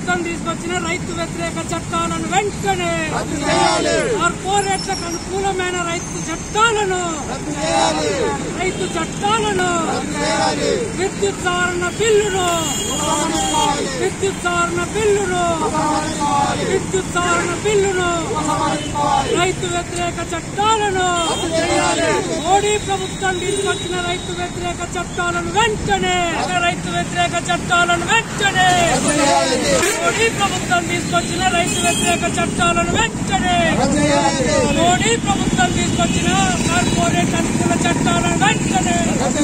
ప్రభుత్వం తీసుకొచ్చిన రైతు వ్యతిరేక చట్టాలను వెంటనే కార్పొరేట్లకు అనుకూలమైన రైతు చట్టాలను రైతు చట్టాలను విద్యుత్ సవరణ బిల్లును విద్యుత్ సవరణ బిల్లును విద్యుత్ సవరణ బిల్లును రైతు వ్యతిరేక చట్టాలను మోడీ ప్రభుత్వం తీసుకొచ్చిన రైతు వ్యతిరేక చట్టాలను వెంటనే రైతు వ్యతిరేక చట్టాలను వెంటనే మోడీ ప్రభుత్వం తీసుకొచ్చిన రైతు వ్యతిరేక చట్టాలను వెంటనే మోడీ ప్రభుత్వం తీసుకొచ్చిన కార్పొరేట్ అనుకూల చట్టాలను వెంటనే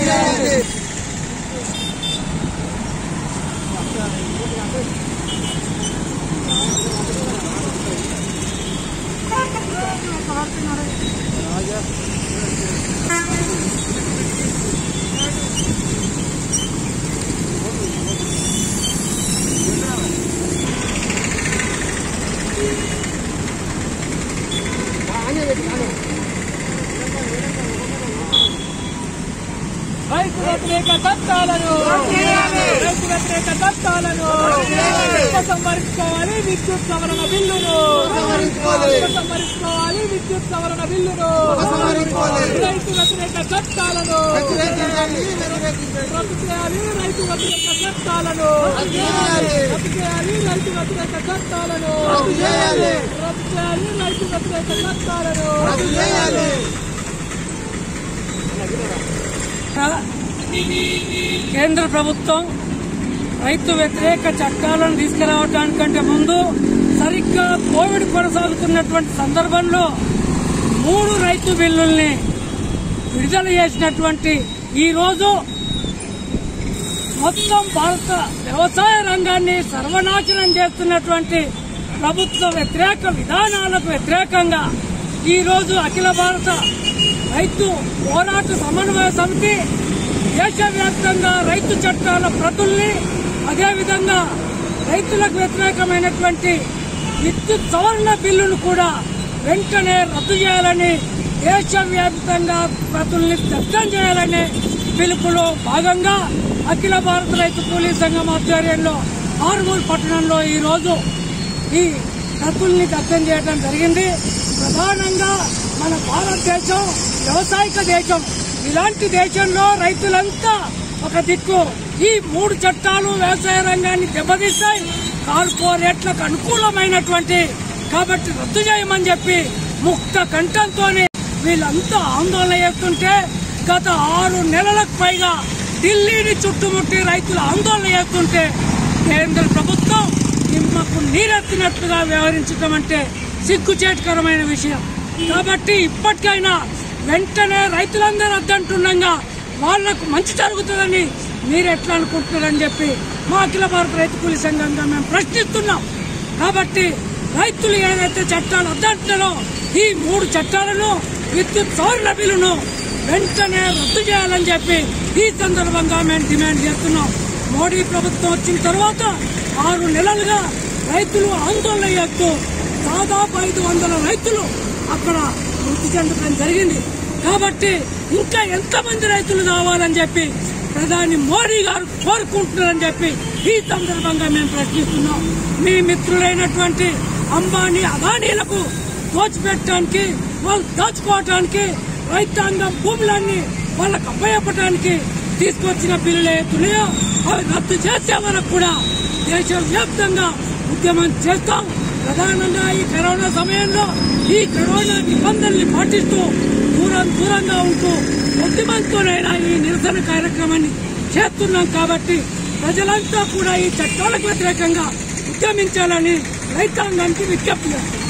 రైతు వ్యతిరేక చట్టాలను రైతు వ్యతిరేక చట్టాలను ఉపసంహరించుకోవాలి విద్యుత్ సవరణ బిల్లును ఉపసంహరించుకోవాలి విద్యుత్ సవరణ బిల్లును రైతు వ్యతిరేక చట్టాలను రద్దు చేయాలి రైతు వ్యతిరేక చట్టాలను రద్దు చేయాలి రైతు వ్యతిరేక చట్టాలను రద్దు చేయాలి రైతు వ్యతిరేక చట్టాలను కేంద్ర ప్రభుత్వం రైతు వ్యతిరేక చట్టాలను తీసుకురావడానికంటే ముందు సరిగ్గా కోవిడ్ కొనసాగుతున్నటువంటి సందర్భంలో మూడు రైతు బిల్లుల్ని విడుదల చేసినటువంటి ఈ రోజు మొత్తం భారత వ్యవసాయ రంగాన్ని సర్వనాశనం చేస్తున్నటువంటి ప్రభుత్వ వ్యతిరేక విధానాలకు వ్యతిరేకంగా ఈ రోజు అఖిల భారత రైతు పోరాట సమన్వయ సమితి దేశవ్యాప్తంగా రైతు చట్టాల ప్రతుల్ని అదేవిధంగా రైతులకు వ్యతిరేకమైనటువంటి విద్యుత్ సవరణ బిల్లును కూడా వెంటనే రద్దు చేయాలని దేశవ్యాప్తంగా ప్రతుల్ని దగ్ధం చేయాలనే పిలుపులో భాగంగా అఖిల భారత రైతు కూలీ సంఘం ఆధ్వర్యంలో ఆర్మూర్ పట్టణంలో ఈ రోజు ఈ రద్దుల్ని దగ్ధం చేయడం జరిగింది ప్రధానంగా మన భారతదేశం వ్యవసాయక దేశం ఇలాంటి దేశంలో రైతులంతా ఒక దిక్కు ఈ మూడు చట్టాలు వ్యవసాయ రంగాన్ని దెబ్బతీస్తాయి కార్పొరేట్లకు అనుకూలమైనటువంటి కాబట్టి రద్దు చేయమని చెప్పి ముక్త కంఠంతోనే వీళ్ళంతా ఆందోళన చేస్తుంటే గత ఆరు నెలలకు పైగా ఢిల్లీని చుట్టుముట్టి రైతులు ఆందోళన చేస్తుంటే కేంద్ర ప్రభుత్వం నిమ్మకు నీరెత్తినట్లుగా వ్యవహరించడం అంటే సిగ్గుచేటుకరమైన విషయం కాబట్టి ఇప్పటికైనా వెంటనే రైతులందరూ వద్దంటుండగా వాళ్లకు మంచి జరుగుతుందని మీరు ఎట్లా అనుకుంటున్నారని చెప్పి మా అఖిల భారత రైతు కూలీ సంఘంగా మేము ప్రశ్నిస్తున్నాం కాబట్టి రైతులు ఏదైతే చట్టాలు వద్దంటున్నారో ఈ మూడు చట్టాలను విద్యుత్ సౌర బిల్లును వెంటనే రద్దు చేయాలని చెప్పి ఈ సందర్భంగా మేము డిమాండ్ చేస్తున్నాం మోడీ ప్రభుత్వం వచ్చిన తర్వాత ఆరు నెలలుగా రైతులు ఆందోళన చేస్తూ దాదాపు ఐదు వందల రైతులు అక్కడ మృతి చెందడం జరిగింది కాబట్టి ఇంకా ఎంతమంది రైతులు కావాలని చెప్పి ప్రధాని మోడీ గారు కోరుకుంటున్నారని చెప్పి ఈ సందర్భంగా మేము ప్రశ్నిస్తున్నాం మీ మిత్రులైనటువంటి అంబానీ అదానీలకు దోచిపెట్టడానికి వాళ్ళు దోచుకోవటానికి రైతాంగం భూములన్నీ వాళ్ళకు అప్పయపడానికి తీసుకొచ్చిన బిల్లులు ఏతున్నాయో అవి రద్దు చేసే వరకు కూడా దేశవ్యాప్తంగా ఉద్యమం చేస్తాం ప్రధానంగా ఈ కరోనా సమయంలో ఈ కరోనా నిబంధనల్ని పాటిస్తూ దూరం దూరంగా ఉంటూ ఉద్యమంతోనైనా ఈ నిరసన కార్యక్రమాన్ని చేస్తున్నాం కాబట్టి ప్రజలంతా కూడా ఈ చట్టాలకు వ్యతిరేకంగా ఉద్యమించాలని రైతాంగానికి విజ్ఞప్తి చేస్తున్నాం